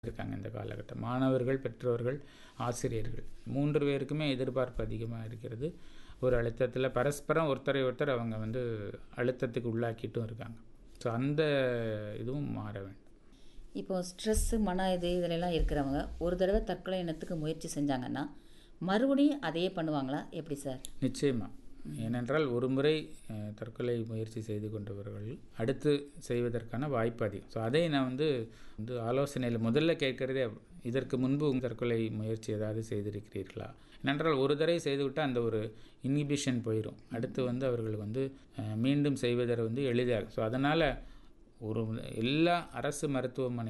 இருக்காங்க இந்த காலகட்டம் மாணவர்கள் பெற்றோர்கள் ஆசிரியர்கள் மூன்று பேருக்குமே எதிர்பார்ப்பு அதிகமாக இருக்கிறது ஒரு அழுத்தத்தில் பரஸ்பரம் ஒருத்தரை ஒருத்தர் அவங்க வந்து அழுத்தத்துக்கு உள்ளாக்கிட்டும் இருக்காங்க ஸோ அந்த இதுவும் மாற வேண்டும் இப்போ ஸ்ட்ரெஸ்ஸு மன இது இதிலெல்லாம் இருக்கிறவங்க ஒரு தடவை தற்கொலை எண்ணத்துக்கு முயற்சி செஞ்சாங்கன்னா மறுபடியும் அதையே பண்ணுவாங்களா எப்படி சார் நிச்சயமாக ஏனென்றால் ஒரு முறை அஹ், தற்கொலை முயற்சி செய்து கொண்டவர்கள் அடுத்து செய்வதற்கான வாய்ப்பு அதிகம் ஸோ அதை நான் வந்து வந்து ஆலோசனையில் முதல்ல கேட்கறதே அப்ப- இதற்கு முன்பு உங்கள் தற்கொலை முயற்சி ஏதாவது செய்திருக்கிறீர்களா ஏனென்றால் ஒரு தடவை செய்துவிட்டால் அந்த ஒரு இன்ஹிபிஷன் போயிடும் அடுத்து வந்து அவர்கள் வந்து அஹ், மீண்டும் செய்வதை வந்து எளிதாக ஸோ அதனால் ஒரு எல்லா அரசு மருத்துவமனை